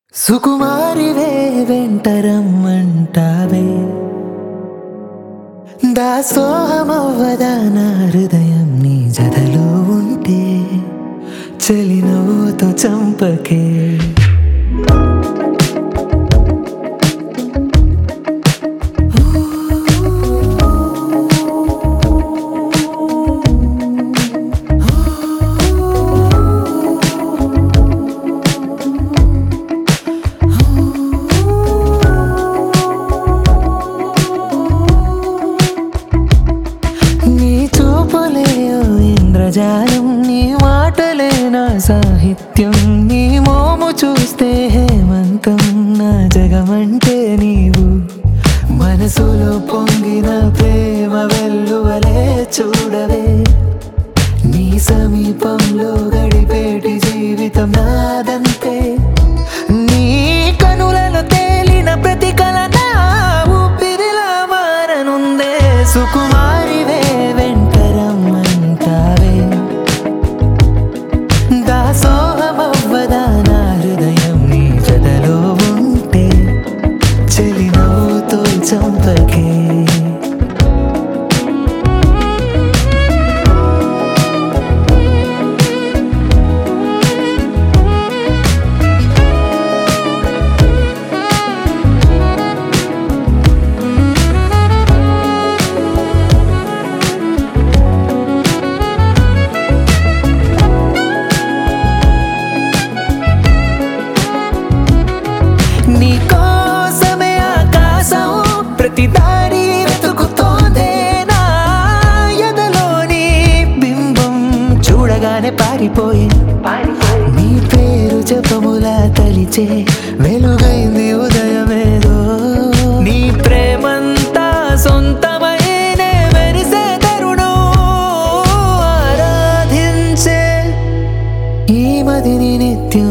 సుకుమారివే వెంటరమ్మంటావే దాసోహమవ్వదా నా హృదయం నీ జతలో ఉంటే చలినవ్వుతో చంపకే నీ చూపులే ఓ ఇంద్రజాలం నీ మాటలే నా సాహిత్యం నీ మోము చూస్తే హేమంతం నా జగమంటే నీవు మనసులో పొంగిన ప్రేమ వెల్లువలే చూడవే నీ సమీపంలో గడిపేటి జీవితం నాదంతే నీ కనులలో తేలిన ప్రతి కల నా ఊపిరిలా మారనుందే సుకుమారివే వెంటరమ్మంటావే దాసోహమవ్వదా నా హృదయం నీ జతలో ఉంటే చెలినవ్వుతో చంపకే నీ కోసమే ఆకాశం ప్రతి దారి వెతుకుతోందే నా ఎదలోని బింబం చూడగానే పారిపోయే నీ పేరు జపములా తలిచే వెలుగైంది ఉదయమేదో నీ ప్రేమంతా సొంతమైనే మెరిసే తరుణం ఆరాధించే ఈ మదిని నిత్యం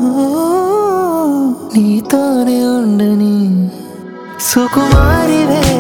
నీతోనే ఉండని సుకుమారివే